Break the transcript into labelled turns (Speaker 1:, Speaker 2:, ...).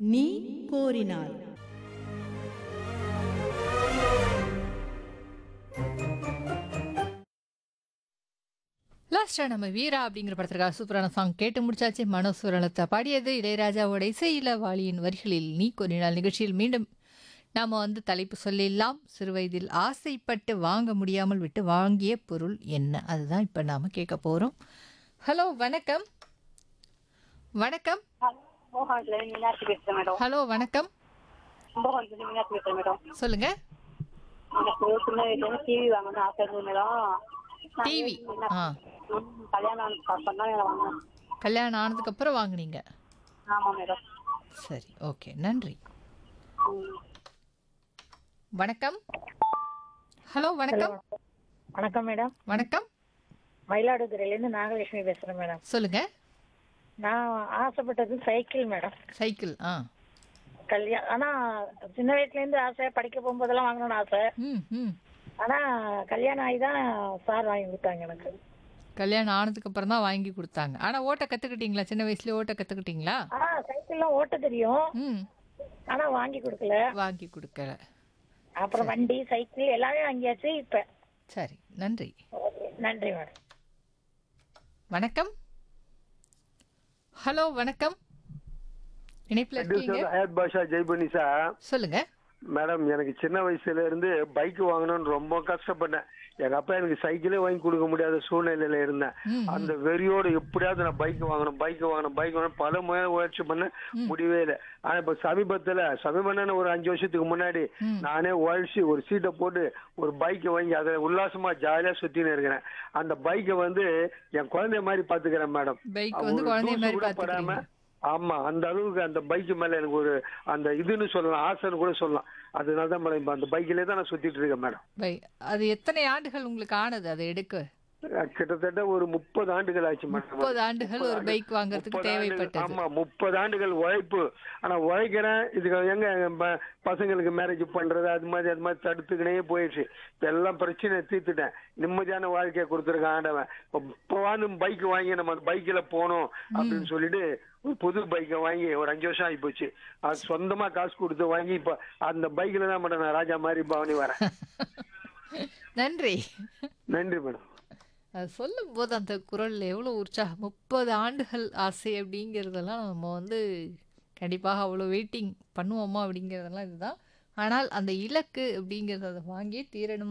Speaker 1: நீ கோரினாய்
Speaker 2: லாஸ்ட்டாக நம்ம வீரா அப்படிங்கிற படத்திற்காக சூப்பரான சாங் கேட்டு முடிச்சாச்சு மனோசுரலத்தை பாடியது இளையராஜாவோட இசையில வாலியின் வரிகளில் நீ கொஞ்ச நாள் நிகழ்ச்சியில் மீண்டும் நாம் வந்து தலைப்பு சொல்லிடலாம் சிறுவயதில் ஆசைப்பட்டு வாங்க முடியாமல் விட்டு வாங்கிய பொருள் என்ன அதுதான் இப்போ நாம் கேட்க போகிறோம் ஹலோ வணக்கம் வணக்கம்
Speaker 3: மோகன்ல மீனாட்சி பேசுறேன் மேடம்
Speaker 2: ஹலோ வணக்கம்
Speaker 3: கும்பகோணத்துல மீனாட்சி பேசுறேன் மேடம்
Speaker 2: சொல்லுங்க
Speaker 3: எனக்கு சின்ன வயசுல இருந்து டிவி வாங்கணும்னு ஆசை இருந்தது மேடம் நான்
Speaker 2: டிவி
Speaker 3: மீனாட்சி-
Speaker 2: ஆ
Speaker 3: ம், கல்யாணம் அப்புறம் தான் எனக்கு வாங்கினேன்
Speaker 2: கல்யாணம் ஆனதுக்கப்புறம் வாங்குனீங்க
Speaker 3: ஆமா மேடம்
Speaker 2: சரி ஓகே நன்றி
Speaker 3: ம்.
Speaker 2: வணக்கம் ஹலோ வணக்கம்
Speaker 3: வணக்கம் மேடம்
Speaker 2: வணக்கம்
Speaker 3: மயிலாடுதுறையில இருந்து நாகலட்சுமி பேசுறேன் மேடம்
Speaker 2: சொல்லுங்க
Speaker 3: நான் ஆசைப்பட்டது சைக்கிள் மேடம்
Speaker 2: சைக்கிள் ஆ
Speaker 3: கல்யாணம் ஆனா சின்ன வயசுல இருந்து ஆசை படிக்க போகும்போதெல்லாம் வாங்கணும்னு ஆசை
Speaker 2: ம் ம்
Speaker 3: ஆனா கல்யாணம் ஆகி தான் சார் வாங்கி கொடுத்தாங்க எனக்கு
Speaker 2: கல்யாணம் ஆனதுக்கு அப்புறம் தான் வாங்கி கொடுத்தாங்க ஆனா ஓட்ட கத்துக்கிட்டீங்களா சின்ன வயசுல ஓட்ட கத்துக்கிட்டீங்களா
Speaker 3: ஆனா சைக்கிள்லாம் ஓட்ட தெரியும்
Speaker 2: ம்
Speaker 3: ஆனா வாங்கி கொடுக்கல
Speaker 2: வாங்கி கொடுக்கல
Speaker 3: அப்புறம் வண்டி சைக்கிள் எல்லாமே வாங்கியாச்சு இப்ப
Speaker 2: சரி நன்றி
Speaker 3: ஓகே நன்றி மேடம்
Speaker 2: வணக்கம் ஹலோ வணக்கம் இணைப்புல இருக்கீங்க
Speaker 4: ஹயத் பாஷா ஜெய்பனி சார்
Speaker 2: சொல்லுங்க
Speaker 4: மேடம் எனக்கு சின்ன வயசுல இருந்து பைக் வாங்கணும்னு ரொம்ப கஷ்டப்பட்டேன் எங்க அப்பா எனக்கு சைக்கிளே வாங்கி கொடுக்க முடியாத சூழ்நிலையில இருந்தேன்
Speaker 2: ம்,
Speaker 4: அந்த வெறியோட எப்படியாவது நான் பைக் வாங்கணும் பைக் வாங்கணும் பைக் வாங்கணும் பல முறை முயற்சி பண்ண முடியவே இல்லை ஆனா இப்ப சமீபத்துல சமீபமான ஒரு அஞ்சு வருஷத்துக்கு முன்னாடி
Speaker 2: ம்.
Speaker 4: நானே உழைச்சி ஒரு சீட்டை போட்டு ஒரு பைக்கை வாங்கி அதை உல்லாசமா ஜாலியா சுத்தின்னு இருக்கிறேன் அந்த பைக்கை வந்து என் குழந்தை மாதிரி பாத்துக்கிறேன் மேடம்
Speaker 2: பைக் வந்து
Speaker 4: ஒரு
Speaker 2: குழந்தை
Speaker 4: தூசு
Speaker 2: மாதிரி
Speaker 4: கூட
Speaker 2: பாத்துக்கிறீங்க
Speaker 4: படாம, ஆமா அந்த அளவுக்கு அந்த பைக் மேல எனக்கு ஒரு அந்த இதுன்னு சொல்லலாம் ஆசைன்னு கூட சொல்லலாம் அதனால தான் மேடம் இப்ப அந்த பைக்கிலே தான் நான் சுத்திட்டு இருக்கேன் மேடம்
Speaker 2: பை அது எத்தனை ஆண்டுகள் உங்களுக்கு ஆனது அதை எடுக்க
Speaker 4: அஹ் கிட்டத்தட்ட ஒரு முப்பது ஆண்டுகள் ஆச்சு மேடம்
Speaker 2: முப்பது ஆண்டுகள் ஒரு பைக் வாங்குறதுக்கு
Speaker 4: முப்பது ஆண்டுகள்,
Speaker 2: தேவைப்பட்டது
Speaker 4: ஆமா முப்பது ஆண்டுகள் உழைப்பு ஆனா உழைக்கிறேன் இதுக்கு எங்க ப- பசங்களுக்கு மேரேஜ் பண்றது அது மாதிரி அது மாதிரி தடுத்துக்கினே போயிடுச்சு இப்ப எல்லாம் பிரச்சனை தீர்த்துட்டேன் நிம்மதியான வாழ்க்கையை கொடுத்துருக்கேன் ஆண்டவன் இப்ப இப்போ வந்து பைக் வாங்கி நம்ம அந்த பைக்ல போகணும் அப்படின்னு சொல்லிட்டு ஒரு புது பைக்கை வாங்கி ஒரு அஞ்சு வருஷம் ஆகி போச்சு அது சொந்தமா காசு கொடுத்து வாங்கி இப்ப அந்த பைக்ல தான் மேடம் நான் ராஜா மாதிரி பவனி வரேன்
Speaker 2: நன்றி
Speaker 4: நன்றி மேடம்
Speaker 2: அது சொல்லும்போது அந்த குரல்ல எவ்வளோ உற்சாகம் முப்பது ஆண்டுகள் ஆசை அப்படிங்கிறதெல்லாம் நம்ம வந்து கண்டிப்பாக அவ்வளோ வெயிட்டிங் பண்ணுவோமா அப்படிங்கிறதெல்லாம் இதுதான் ஆனால் அந்த இலக்கு அப்படிங்கிறத அதை வாங்கி தீரணும்